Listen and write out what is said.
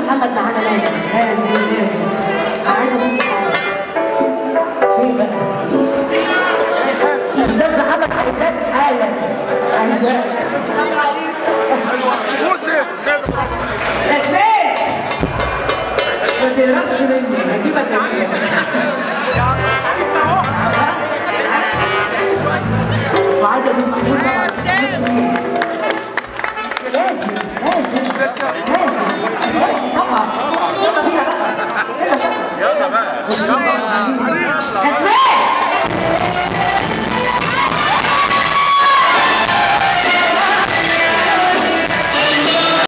محمد معانا لازم لازم لازم انا عايزه استاذ محمد فين بقى؟ استاذ محمد عايزاك حالا عايزاك موسى خد يا شماس ما تهربش مني هجيبك هجيبك